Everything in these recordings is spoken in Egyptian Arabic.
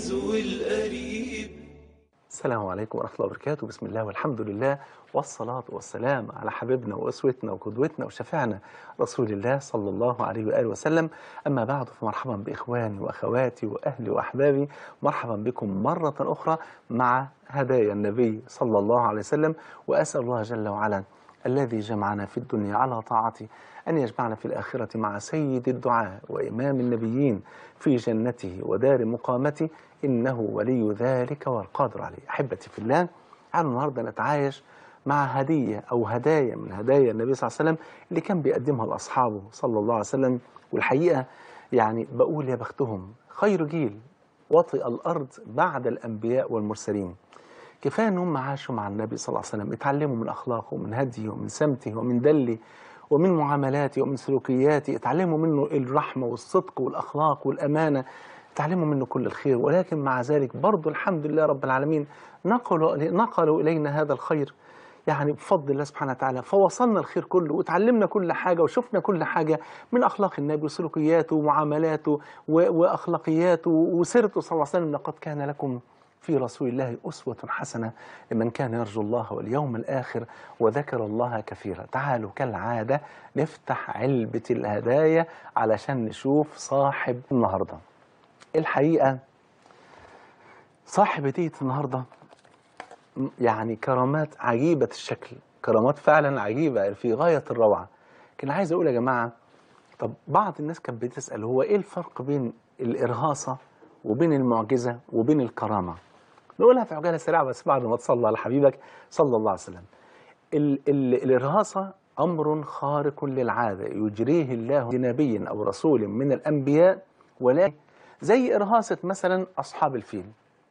العزو القريب السلام عليكم ورحمة الله وبركاته بسم الله والحمد لله والصلاة والسلام على حبيبنا وأسوتنا وقدوتنا وشفيعنا رسول الله صلى الله عليه وآله وسلم أما بعد فمرحبا بإخواني وأخواتي وأهلي وأحبابي مرحبا بكم مرة أخرى مع هدايا النبي صلى الله عليه وسلم وأسأل الله جل وعلا الذي جمعنا في الدنيا على طاعته أن يجمعنا في الآخرة مع سيد الدعاء وإمام النبيين في جنته ودار مقامته إنه ولي ذلك والقادر عليه أحبتي في الله تعالوا النهاردة نتعايش مع هدية أو هدايا من هدايا النبي صلى الله عليه وسلم اللي كان بيقدمها لأصحابه صلى الله عليه وسلم والحقيقة يعني بقول يا بختهم خير جيل وطئ الأرض بعد الأنبياء والمرسلين كفاية ان هم عاشوا مع النبي صلى الله عليه وسلم اتعلموا من اخلاقه ومن هديه ومن سمته ومن دله ومن معاملاته ومن سلوكياته اتعلموا منه الرحمة والصدق والأخلاق والأمانة اتعلموا منه كل الخير ولكن مع ذلك برضو الحمد لله رب العالمين نقلوا, نقلوا إلينا هذا الخير يعني بفضل الله سبحانه وتعالى فوصلنا الخير كله وتعلمنا كل حاجة وشفنا كل حاجة من أخلاق النبي وسلوكياته ومعاملاته وأخلاقياته وسيرته صلى الله عليه وسلم لقد كان لكم في رسول الله أسوة حسنة لمن كان يرجو الله واليوم الآخر وذكر الله كثيرا تعالوا كالعادة نفتح علبة الهدايا علشان نشوف صاحب النهاردة الحقيقة صاحب هدية النهاردة يعني كرامات عجيبة الشكل كرامات فعلا عجيبة في غاية الروعة كان عايز أقول يا جماعة طب بعض الناس كانت بتسأل هو إيه الفرق بين الإرهاصة وبين المعجزة وبين الكرامة نقولها في عجالة سريعة بس بعد ما تصلى على حبيبك صلى الله عليه وسلم ال ال الإرهاصة أمر خارق للعادة يجريه الله لنبي أو رسول من الأنبياء ولكن زي إرهاصة مثلا أصحاب الفيل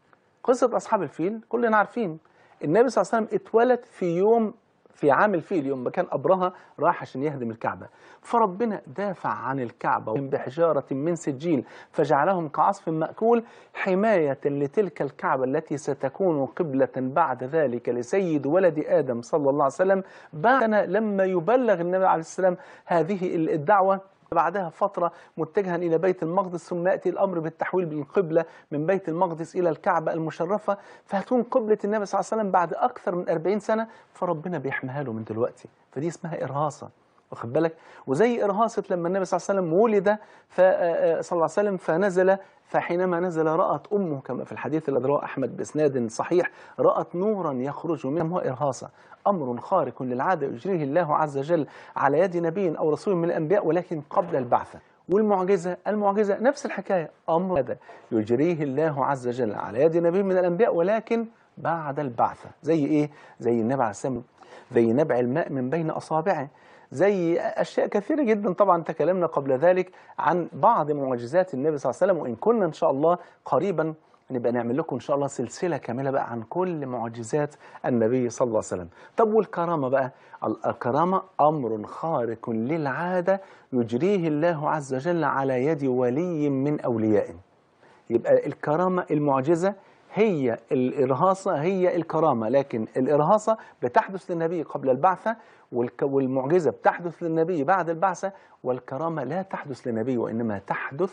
قصة أصحاب الفيل كلنا عارفين النبي صلى الله عليه وسلم اتولد في يوم في عام الفيل يوم ما كان أبرهة راح عشان يهدم الكعبة فربنا دافع عن الكعبة بحجارة من سجيل فجعلهم كعصف مأكول حماية لتلك الكعبة التي ستكون قبلة بعد ذلك لسيد ولد آدم صلى الله عليه وسلم بعدنا لما يبلغ النبي عليه السلام هذه الدعوة بعدها فترة متجها إلى بيت المقدس ثم يأتي الأمر بالتحويل بالقبلة من بيت المقدس إلى الكعبة المشرفة فهتكون قبلة النبي صلى الله عليه وسلم بعد أكثر من 40 سنة فربنا بيحميها له من دلوقتي فدي اسمها إرهاصة واخد بالك وزي إرهاصة لما النبي صلى الله عليه وسلم ولد صلى الله عليه وسلم فنزل فحينما نزل رأت أمه كما في الحديث الذي رواه أحمد بإسناد صحيح رأت نورا يخرج منه هو إرهاصة أمر خارق للعادة يجريه الله عز وجل على يد نبي أو رسول من الأنبياء ولكن قبل البعثة والمعجزة المعجزة نفس الحكاية أمر هذا يجريه الله عز وجل على يد نبي من الأنبياء ولكن بعد البعثة زي إيه؟ زي النبي عليه السلام زي نبع الماء من بين أصابعه زي أشياء كثيرة جدا طبعا تكلمنا قبل ذلك عن بعض معجزات النبي صلى الله عليه وسلم وإن كنا إن شاء الله قريبا نبقى نعمل لكم إن شاء الله سلسلة كاملة بقى عن كل معجزات النبي صلى الله عليه وسلم طب والكرامة بقى الكرامة أمر خارق للعادة يجريه الله عز وجل على يد ولي من أوليائه يبقى الكرامة المعجزة هي الإرهاصة هي الكرامة لكن الإرهاصة بتحدث للنبي قبل البعثة والمعجزة بتحدث للنبي بعد البعثة والكرامة لا تحدث للنبي وإنما تحدث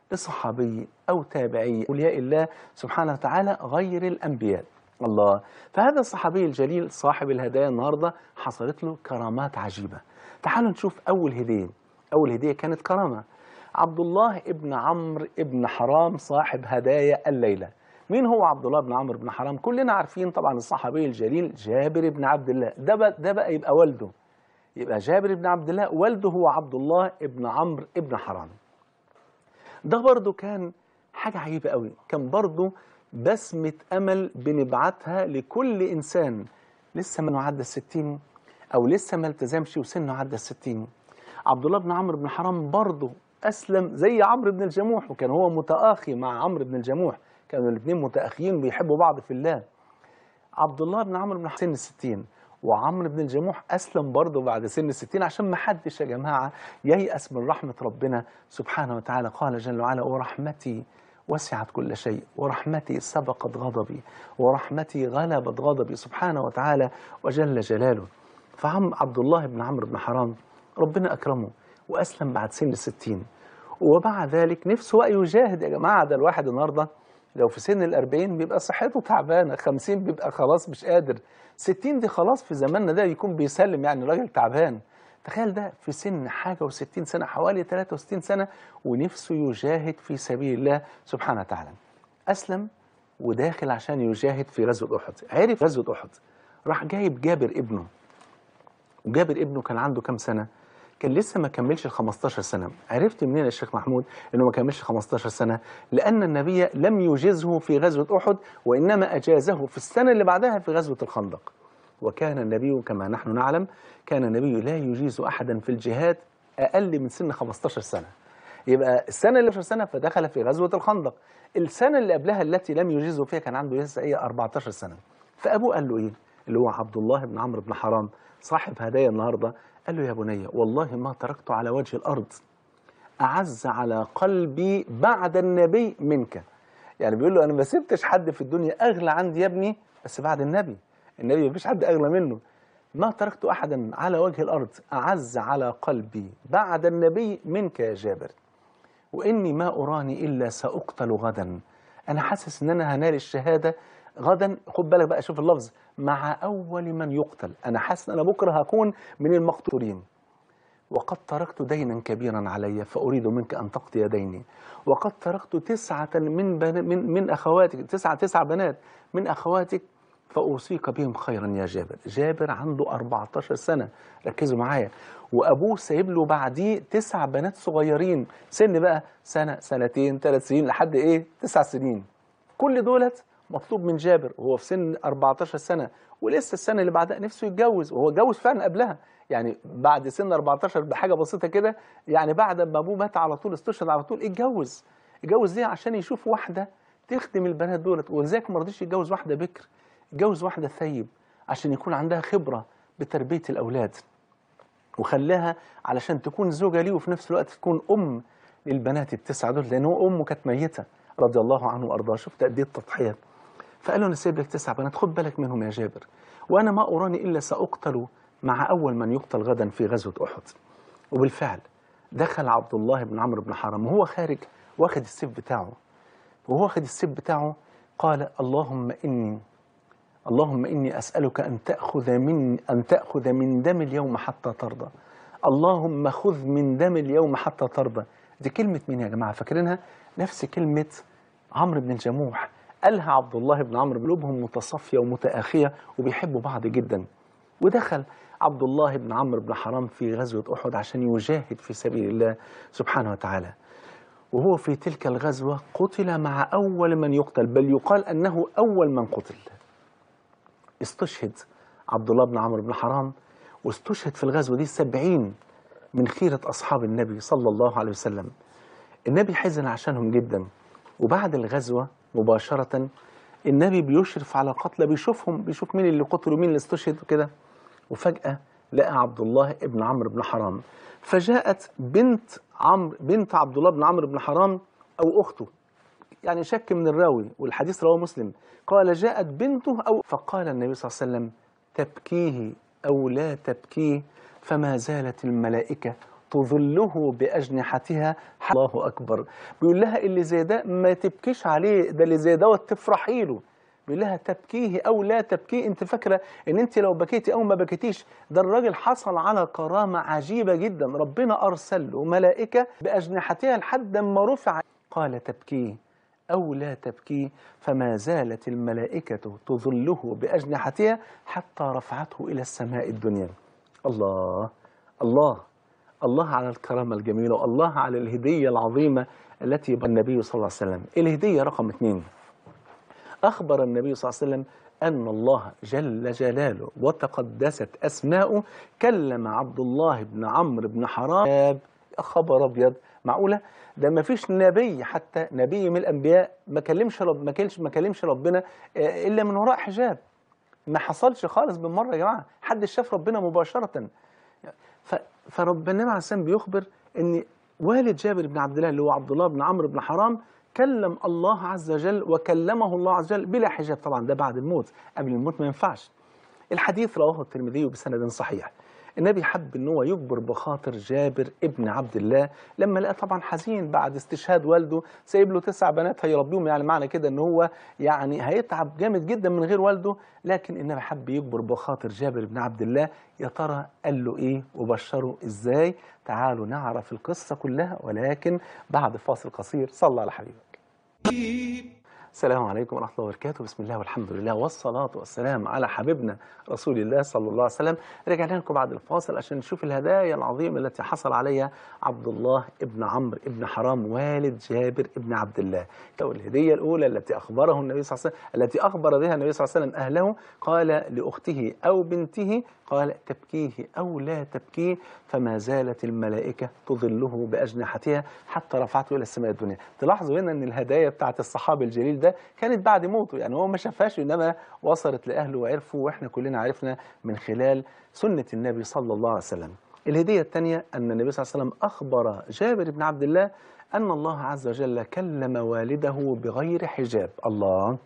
لصحابي أو تابعي أولياء الله سبحانه وتعالى غير الأنبياء الله فهذا الصحابي الجليل صاحب الهدايا النهاردة حصلت له كرامات عجيبة تعالوا نشوف أول هدية أول هدية كانت كرامة عبد الله ابن عمرو ابن حرام صاحب هدايا الليلة مين هو عبد الله بن عمرو بن حرام كلنا عارفين طبعا الصحابي الجليل جابر بن عبد الله ده بقى, ده بقى يبقى والده يبقى جابر بن عبد الله والده هو عبد الله ابن عمرو ابن حرام ده برضه كان حاجة عجيبة قوي كان برضه بسمة أمل بنبعتها لكل إنسان لسه ما عدى الستين أو لسه ما التزمش وسنه عدى الستين عبد الله بن عمرو بن حرام برضه أسلم زي عمرو بن الجموح وكان هو متآخي مع عمرو بن الجموح كانوا الاثنين متأخيين بيحبوا بعض في الله عبد الله بن عمرو بن سن الستين وعمرو بن الجموح أسلم برضه بعد سن الستين عشان ما حدش يا جماعة ييأس من رحمة ربنا سبحانه وتعالى قال جل وعلا ورحمتي وسعت كل شيء ورحمتي سبقت غضبي ورحمتي غلبت غضبي سبحانه وتعالى وجل جلاله فعم عبد الله بن عمرو بن حرام ربنا أكرمه وأسلم بعد سن الستين ومع ذلك نفسه بقى يجاهد يا جماعة ده الواحد النهاردة لو في سن الأربعين بيبقى صحته تعبانة خمسين بيبقى خلاص مش قادر ستين دي خلاص في زماننا ده يكون بيسلم يعني راجل تعبان تخيل ده في سن حاجة وستين سنة حوالي 63 سنة ونفسه يجاهد في سبيل الله سبحانه وتعالى أسلم وداخل عشان يجاهد في غزوة أحد عرف غزوة أحد راح جايب جابر ابنه وجابر ابنه كان عنده كام سنة كان لسه ما كملش ال 15 سنة عرفت منين يا شيخ محمود انه ما كملش 15 سنة لأن النبي لم يجزه في غزوة أحد وإنما أجازه في السنة اللي بعدها في غزوة الخندق وكان النبي كما نحن نعلم كان النبي لا يجيز أحدا في الجهاد أقل من سن 15 سنة يبقى السنة اللي 15 سنة فدخل في غزوة الخندق السنة اللي قبلها التي لم يجيزه فيها كان عنده لسه ايه 14 سنة فأبوه قال له إيه اللي هو عبد الله بن عمرو بن حرام صاحب هدايا النهارده قال له يا بني والله ما تركت على وجه الأرض أعز على قلبي بعد النبي منك يعني بيقول له أنا ما سبتش حد في الدنيا أغلى عندي يا ابني بس بعد النبي النبي ما فيش حد أغلى منه ما تركت أحدا على وجه الأرض أعز على قلبي بعد النبي منك يا جابر وإني ما أراني إلا سأقتل غدا أنا حاسس إن أنا هنال الشهادة غدا خد بالك بقى شوف اللفظ مع أول من يقتل أنا حاسس إن أنا بكرة هكون من المقتولين وقد تركت دينا كبيرا علي فأريد منك أن تقضي ديني وقد تركت تسعة من بن من من أخواتك تسعة تسع بنات من أخواتك فأوصيك بهم خيرا يا جابر جابر عنده 14 سنة ركزوا معايا وأبوه سايب له بعديه تسع بنات صغيرين سن بقى سنة سنتين ثلاث سنين لحد إيه تسع سنين كل دولت مطلوب من جابر وهو في سن 14 سنة ولسه السنة اللي بعدها نفسه يتجوز وهو اتجوز فعلا قبلها يعني بعد سن 14 بحاجة بسيطة كده يعني بعد ما أبوه مات على طول استشهد على طول اتجوز اتجوز ليه عشان يشوف واحدة تخدم البنات دولت ولذلك ما رضيش يتجوز واحدة بكر اتجوز واحدة ثيب عشان يكون عندها خبرة بتربية الأولاد وخلاها علشان تكون زوجة ليه وفي نفس الوقت تكون أم للبنات التسعة دول لأن هو أمه كانت ميتة رضي الله عنه وأرضاه شفت قد إيه التضحية فقال له أنا سايب لك تسع بنات خد بالك منهم يا جابر وأنا ما أراني إلا سأقتل مع أول من يقتل غدا في غزوة أحد وبالفعل دخل عبد الله بن عمرو بن حرام وهو خارج واخد السيف بتاعه وهو واخد السيف بتاعه قال اللهم إني اللهم إني أسألك أن تأخذ من أن تأخذ من دم اليوم حتى ترضى اللهم خذ من دم اليوم حتى ترضى دي كلمة مين يا جماعة فاكرينها نفس كلمة عمرو بن الجموح قالها عبد الله بن عمرو قلوبهم متصافية ومتآخية وبيحبوا بعض جدا ودخل عبد الله بن عمرو بن حرام في غزوة أحد عشان يجاهد في سبيل الله سبحانه وتعالى وهو في تلك الغزوة قتل مع أول من يقتل بل يقال أنه أول من قتل استشهد عبد الله بن عمرو بن حرام واستشهد في الغزوة دي سبعين من خيرة أصحاب النبي صلى الله عليه وسلم النبي حزن عشانهم جدا وبعد الغزوة مباشرة النبي بيشرف على قتلى بيشوفهم بيشوف مين اللي قتلوا مين اللي استشهد وكده وفجأة لقى عبد الله بن عمرو بن حرام فجاءت بنت عمرو بنت عبد الله بن عمرو بن حرام أو أخته يعني شك من الراوي والحديث رواه مسلم قال جاءت بنته أو فقال النبي صلى الله عليه وسلم تبكيه أو لا تبكيه فما زالت الملائكة تظله بأجنحتها الله أكبر بيقول لها اللي زي ده ما تبكيش عليه ده اللي زي دوت تفرحي له بيقول لها تبكيه أو لا تبكيه أنت فاكرة أن أنت لو بكيتي أو ما بكيتيش ده الراجل حصل على كرامة عجيبة جدا ربنا أرسل له ملائكة بأجنحتها لحد ما رفع قال تبكيه أو لا تبكي فما زالت الملائكة تظله بأجنحتها حتى رفعته إلى السماء الدنيا الله الله الله على الكرامة الجميلة والله على الهدية العظيمة التي النبي صلى الله عليه وسلم الهدية رقم اثنين أخبر النبي صلى الله عليه وسلم أن الله جل جلاله وتقدست أسماؤه كلم عبد الله بن عمرو بن حرام يا خبر أبيض معقولة ده ما فيش نبي حتى نبي من الأنبياء ما كلمش رب ما كلمش ما كلمش ربنا آه، إلا من وراء حجاب ما حصلش خالص بالمرة يا جماعة حد شاف ربنا مباشرة ف- فربنا النبي عليه السلام بيخبر ان والد جابر بن عبد الله اللي هو عبد الله بن عمرو بن حرام كلم الله عز وجل وكلمه الله عز وجل بلا حجاب طبعا ده بعد الموت قبل الموت ما ينفعش الحديث رواه الترمذي بسند صحيح النبي حب ان هو يجبر بخاطر جابر ابن عبد الله لما لقى طبعا حزين بعد استشهاد والده سايب له تسع بنات هيربيهم يعني معنى كده ان هو يعني هيتعب جامد جدا من غير والده لكن النبي حب يجبر بخاطر جابر بن عبد الله يا ترى قال له ايه وبشره ازاي تعالوا نعرف القصه كلها ولكن بعد فاصل قصير صلى على حبيبك السلام عليكم ورحمة الله وبركاته بسم الله والحمد لله والصلاة والسلام على حبيبنا رسول الله صلى الله عليه وسلم رجعنا لكم بعد الفاصل عشان نشوف الهدايا العظيمة التي حصل عليها عبد الله ابن عمرو ابن حرام والد جابر ابن عبد الله لو الهدية الأولى التي أخبره النبي صلى الله عليه وسلم التي أخبر بها النبي صلى الله عليه وسلم أهله قال لأخته أو بنته قال تبكيه أو لا تبكيه فما زالت الملائكة تظله بأجنحتها حتى رفعته إلى السماء الدنيا تلاحظوا هنا أن الهدايا بتاعت الصحابي الجليل ده كانت بعد موته يعني هو ما شافهاش إنما وصلت لأهله وعرفوا وإحنا كلنا عرفنا من خلال سنة النبي صلى الله عليه وسلم الهدية الثانية أن النبي صلى الله عليه وسلم أخبر جابر بن عبد الله أن الله عز وجل كلم والده بغير حجاب الله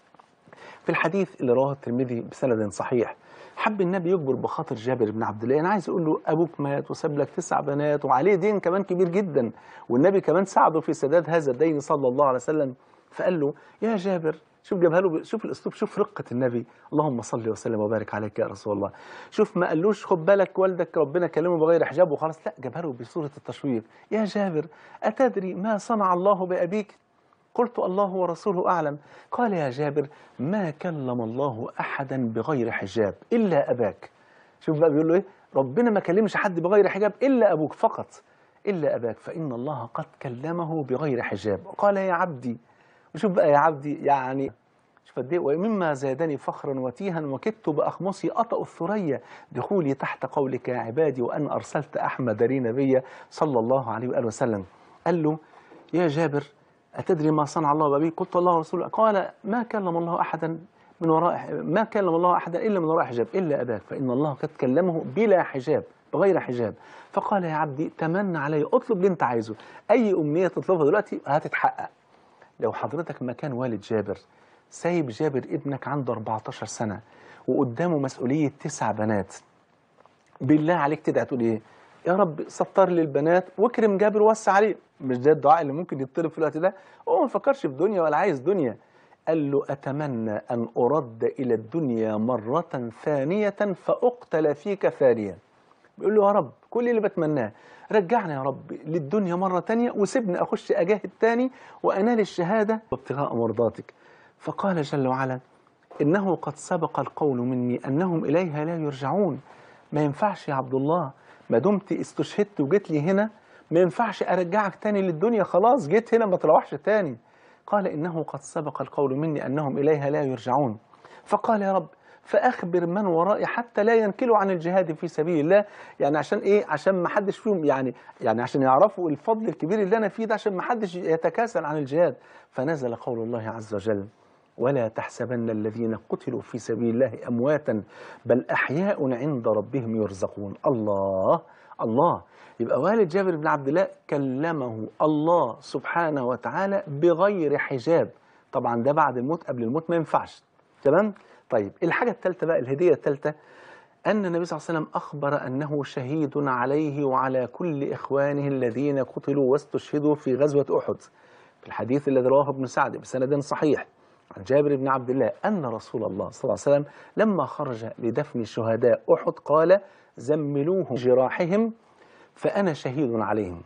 في الحديث اللي رواه الترمذي بسند صحيح حب النبي يجبر بخاطر جابر بن عبد الله انا عايز اقول له ابوك مات وساب لك تسع بنات وعليه دين كمان كبير جدا والنبي كمان ساعده في سداد هذا الدين صلى الله عليه وسلم فقال له يا جابر شوف جابها له شوف الاسلوب شوف رقه النبي اللهم صل وسلم وبارك عليك يا رسول الله شوف ما قالوش خد بالك والدك ربنا كلمه بغير حجاب وخلاص لا جابها له بصوره التشويق يا جابر اتدري ما صنع الله بابيك قلت الله ورسوله أعلم قال يا جابر ما كلم الله أحدا بغير حجاب إلا أباك شوف بقى بيقول له إيه ربنا ما كلمش حد بغير حجاب إلا أبوك فقط إلا أباك فإن الله قد كلمه بغير حجاب قال يا عبدي وشوف بقى يا عبدي يعني شوف قد ايه ومما زادني فخرا وتيها وكدت باخمصي اطأ الثريا دخولي تحت قولك يا عبادي وان ارسلت احمد لي نبيا صلى الله عليه واله وسلم قال له يا جابر أتدري ما صنع الله بأبيك قلت الله ورسوله قال ما كلم الله أحدا من وراء ما كلم الله أحدا إلا من وراء حجاب إلا أباك فإن الله قد كلمه بلا حجاب بغير حجاب فقال يا عبدي تمنى علي اطلب اللي انت عايزه أي أمنية تطلبها دلوقتي هتتحقق لو حضرتك مكان والد جابر سايب جابر ابنك عنده 14 سنة وقدامه مسؤولية تسع بنات بالله عليك تدعي تقول ايه يا رب سطر لي البنات واكرم جابر ووسع عليه مش ده الدعاء اللي ممكن يطلب في الوقت ده هو ما فكرش في دنيا ولا عايز دنيا قال له أتمنى أن أرد إلى الدنيا مرة ثانية فأقتل فيك ثانيا بيقول له يا رب كل اللي بتمناه رجعنا يا رب للدنيا مرة تانية وسيبني أخش أجاهد تاني وأنال الشهادة وابتغاء مرضاتك فقال جل وعلا إنه قد سبق القول مني أنهم إليها لا يرجعون ما ينفعش يا عبد الله ما دمت استشهدت وجيت لي هنا ما ينفعش أرجعك تاني للدنيا خلاص جيت هنا ما تروحش تاني قال إنه قد سبق القول مني أنهم إليها لا يرجعون فقال يا رب فأخبر من ورائي حتى لا ينكلوا عن الجهاد في سبيل الله يعني عشان إيه عشان ما حدش فيهم يعني يعني عشان يعرفوا الفضل الكبير اللي أنا فيه ده عشان ما حدش يتكاسل عن الجهاد فنزل قول الله عز وجل ولا تحسبن الذين قتلوا في سبيل الله أمواتا بل أحياء عند ربهم يرزقون الله الله يبقى والد جابر بن عبد الله كلمه الله سبحانه وتعالى بغير حجاب طبعا ده بعد الموت قبل الموت ما ينفعش تمام طيب الحاجة الثالثة بقى الهدية الثالثة أن النبي صلى الله عليه وسلم أخبر أنه شهيد عليه وعلى كل إخوانه الذين قتلوا واستشهدوا في غزوة أحد في الحديث الذي رواه ابن سعد بسند صحيح عن جابر بن عبد الله أن رسول الله صلى الله عليه وسلم لما خرج لدفن شهداء أحد قال زملوه جراحهم فأنا شهيد عليهم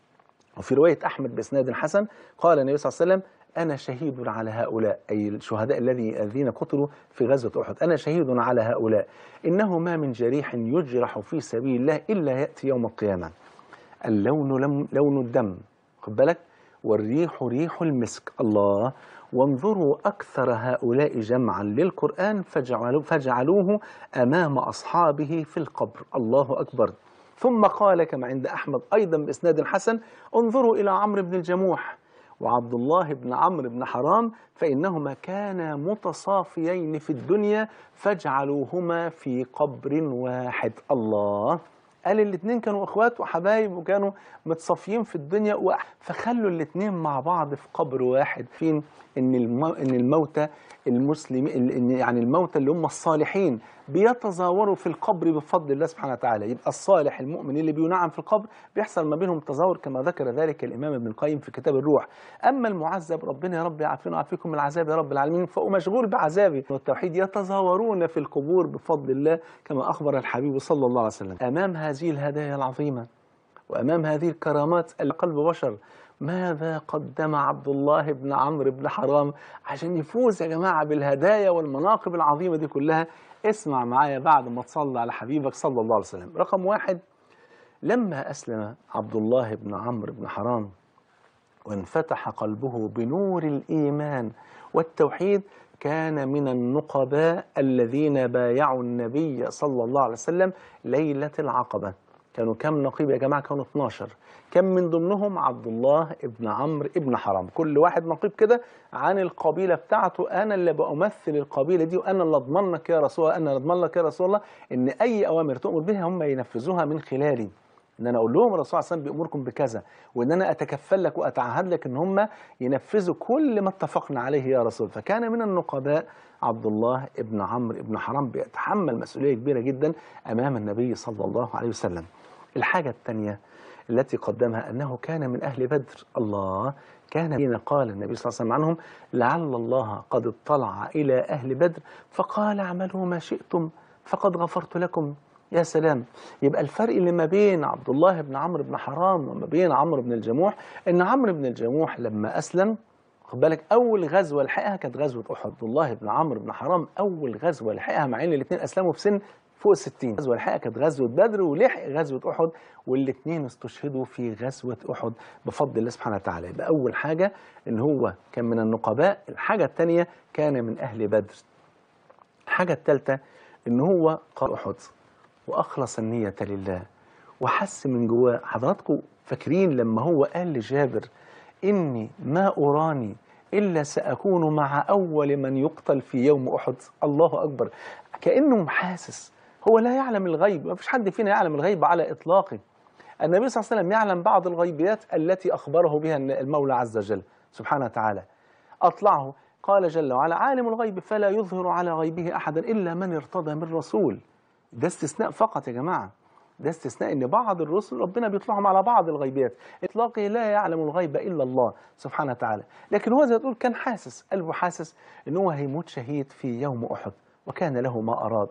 وفي رواية أحمد بإسناد حسن قال النبي صلى الله عليه وسلم أنا شهيد على هؤلاء أي الشهداء الذي الذين قتلوا في غزوة أحد أنا شهيد على هؤلاء إنه ما من جريح يجرح في سبيل الله إلا يأتي يوم القيامة اللون لم لون الدم خد بالك والريح ريح المسك الله وانظروا أكثر هؤلاء جمعا للقرآن فجعلوا فجعلوه أمام أصحابه في القبر الله أكبر ثم قال كما عند أحمد أيضا بإسناد حسن انظروا إلى عمرو بن الجموح وعبد الله بن عمرو بن حرام فإنهما كانا متصافيين في الدنيا فاجعلوهما في قبر واحد الله قال الاثنين كانوا اخوات وحبايب وكانوا متصافيين في الدنيا و... فخلوا الاثنين مع بعض في قبر واحد فين ان المو... ان الموتى المسلمين يعني الموتى اللي هم الصالحين بيتزاوروا في القبر بفضل الله سبحانه وتعالى يبقى الصالح المؤمن اللي بينعم في القبر بيحصل ما بينهم تزاور كما ذكر ذلك الامام ابن القيم في كتاب الروح اما المعذب ربنا يا رب يعافينا ويعافيكم من العذاب يا رب العالمين فهو مشغول بعذابه والتوحيد يتزاورون في القبور بفضل الله كما اخبر الحبيب صلى الله عليه وسلم امام هذه الهدايا العظيمه وأمام هذه الكرامات القلب بشر ماذا قدم عبد الله بن عمرو بن حرام عشان يفوز يا جماعة بالهدايا والمناقب العظيمة دي كلها اسمع معايا بعد ما تصلى على حبيبك صلى الله عليه وسلم رقم واحد لما أسلم عبد الله بن عمرو بن حرام وانفتح قلبه بنور الإيمان والتوحيد كان من النقباء الذين بايعوا النبي صلى الله عليه وسلم ليلة العقبة كانوا كم نقيب يا جماعة كانوا 12 كم من ضمنهم عبد الله ابن عمرو ابن حرام كل واحد نقيب كده عن القبيلة بتاعته أنا اللي بأمثل القبيلة دي وأنا اللي أضمن لك يا رسول الله أنا اللي أضمن لك يا رسول الله إن أي أوامر تؤمر بها هم ينفذوها من خلالي ان انا اقول لهم الرسول صلى الله عليه وسلم بيامركم بكذا وان انا اتكفل لك واتعهد لك ان هم ينفذوا كل ما اتفقنا عليه يا رسول فكان من النقباء عبد الله ابن عمرو ابن حرام بيتحمل مسؤوليه كبيره جدا امام النبي صلى الله عليه وسلم الحاجه الثانيه التي قدمها انه كان من اهل بدر الله كان حين قال النبي صلى الله عليه وسلم عنهم لعل الله قد اطلع الى اهل بدر فقال اعملوا ما شئتم فقد غفرت لكم يا سلام يبقى الفرق اللي ما بين عبد الله بن عمرو بن حرام وما بين عمرو بن الجموح ان عمرو بن الجموح لما اسلم خد بالك اول غزوه لحقها كانت غزوه احد عبد الله بن عمرو بن حرام اول غزوه لحقها مع ان الاثنين اسلموا في سن فوق ال 60 غزوه لحقها كانت غزوه بدر ولحق غزوه احد والاثنين استشهدوا في غزوه احد بفضل الله سبحانه وتعالى يبقى اول حاجه ان هو كان من النقباء الحاجه الثانيه كان من اهل بدر الحاجه الثالثه ان هو قال احد واخلص النيه لله وحس من جواه حضراتكم فاكرين لما هو قال لجابر اني ما اراني الا ساكون مع اول من يقتل في يوم احد الله اكبر كانه حاسس هو لا يعلم الغيب ما فيش حد فينا يعلم الغيب على اطلاقه النبي صلى الله عليه وسلم يعلم بعض الغيبيات التي اخبره بها المولى عز وجل سبحانه وتعالى اطلعه قال جل وعلا عالم الغيب فلا يظهر على غيبه احدا الا من ارتضى من رسول ده استثناء فقط يا جماعه ده استثناء ان بعض الرسل ربنا بيطلعهم على بعض الغيبيات اطلاقه لا يعلم الغيب الا الله سبحانه وتعالى لكن هو زي ما تقول كان حاسس قلبه حاسس ان هو هيموت شهيد في يوم احد وكان له ما اراد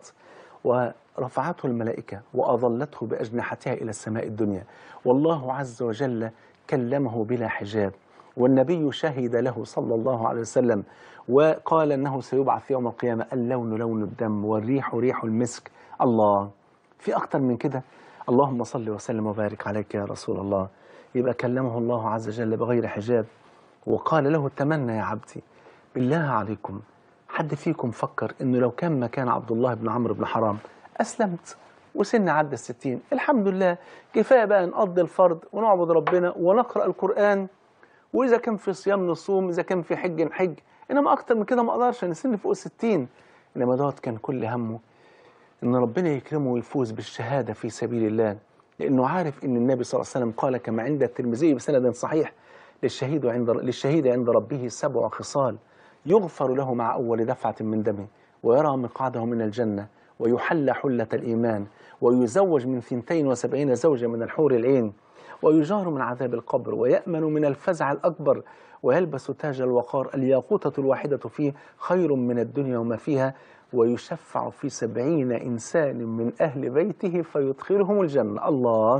ورفعته الملائكه واظلته باجنحتها الى السماء الدنيا والله عز وجل كلمه بلا حجاب والنبي شهد له صلى الله عليه وسلم وقال انه سيبعث يوم القيامه اللون لون الدم والريح ريح المسك الله في أكتر من كده اللهم صل وسلم وبارك عليك يا رسول الله يبقى كلمه الله عز وجل بغير حجاب وقال له تمنى يا عبدي بالله عليكم حد فيكم فكر انه لو كان مكان عبد الله بن عمرو بن حرام اسلمت وسن عدى الستين الحمد لله كفايه بقى نقضي الفرض ونعبد ربنا ونقرا القران واذا كان في صيام نصوم اذا كان في حج نحج انما اكتر من كده ما اقدرش انا سني فوق الستين انما دوت كان كل همه ان ربنا يكرمه ويفوز بالشهاده في سبيل الله لانه عارف ان النبي صلى الله عليه وسلم قال كما عند الترمذي بسند صحيح للشهيد عند للشهيد عند ربه سبع خصال يغفر له مع اول دفعه من دمه ويرى مقعده من الجنه ويحلى حله الايمان ويزوج من ثنتين وسبعين زوجة من الحور العين ويجار من عذاب القبر ويأمن من الفزع الأكبر ويلبس تاج الوقار الياقوتة الواحدة فيه خير من الدنيا وما فيها ويشفع في سبعين إنسان من أهل بيته فيدخلهم الجنة الله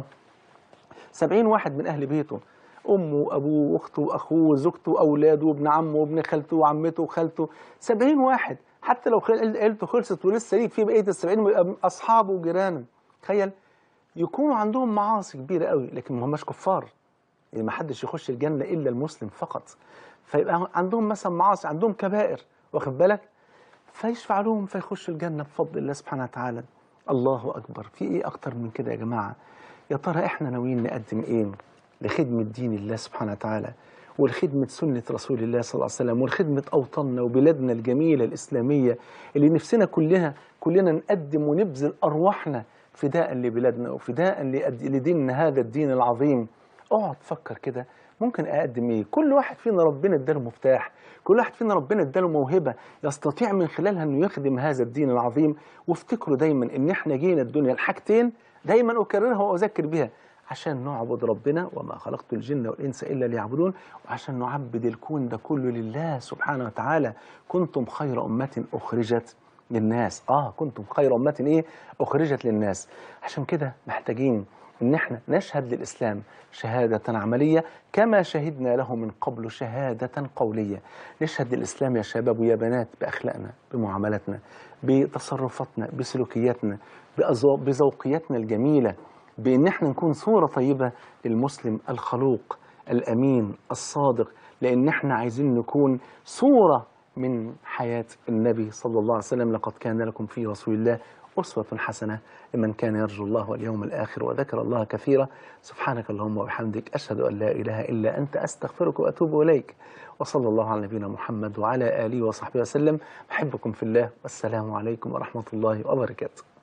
سبعين واحد من أهل بيته أمه وأبوه وأخته وأخوه زوجته وأولاده وابن عمه وابن خالته وعمته وخالته سبعين واحد حتى لو خل- عيلته خلصت ولسه ليه في بقية السبعين ويبقى أصحابه وجيرانه تخيل يكونوا عندهم معاصي كبيرة قوي لكن ما هماش كفار يعني ما حدش يخش الجنة إلا المسلم فقط فيبقى عندهم مثلا معاصي عندهم كبائر واخد بالك فيشفع لهم فيخشوا الجنة بفضل الله سبحانه وتعالى الله أكبر في إيه أكتر من كده يا جماعة يا ترى إحنا ناويين نقدم إيه لخدمة دين الله سبحانه وتعالى ولخدمة سنة رسول الله صلى الله عليه وسلم ولخدمة أوطاننا وبلادنا الجميلة الإسلامية اللي نفسنا كلها كلنا نقدم ونبذل أرواحنا فداء لبلادنا وفداء لأد- لديننا هذا الدين العظيم اقعد فكر كده ممكن اقدم ايه كل واحد فينا ربنا اداله مفتاح كل واحد فينا ربنا اداله موهبه يستطيع من خلالها انه يخدم هذا الدين العظيم وافتكروا دايما ان احنا جينا الدنيا الحاجتين دايما اكررها واذكر بها عشان نعبد ربنا وما خلقت الجن والانس الا ليعبدون وعشان نعبد الكون ده كله لله سبحانه وتعالى كنتم خير امه اخرجت للناس اه كنتم خير امه ايه اخرجت للناس عشان كده محتاجين ان احنا نشهد للاسلام شهاده عمليه كما شهدنا له من قبل شهاده قوليه نشهد للاسلام يا شباب ويا بنات باخلاقنا بمعاملاتنا بتصرفاتنا بسلوكياتنا بأذو- بذوقياتنا الجميله بان احنا نكون صوره طيبه للمسلم الخلوق الامين الصادق لان احنا عايزين نكون صوره من حياه النبي صلى الله عليه وسلم لقد كان لكم في رسول الله أسوة حسنة لمن كان يرجو الله واليوم الآخر وذكر الله كثيرا سبحانك اللهم وبحمدك أشهد أن لا إله إلا أنت أستغفرك وأتوب إليك وصلى الله على نبينا محمد وعلى آله وصحبه وسلم أحبكم في الله والسلام عليكم ورحمة الله وبركاته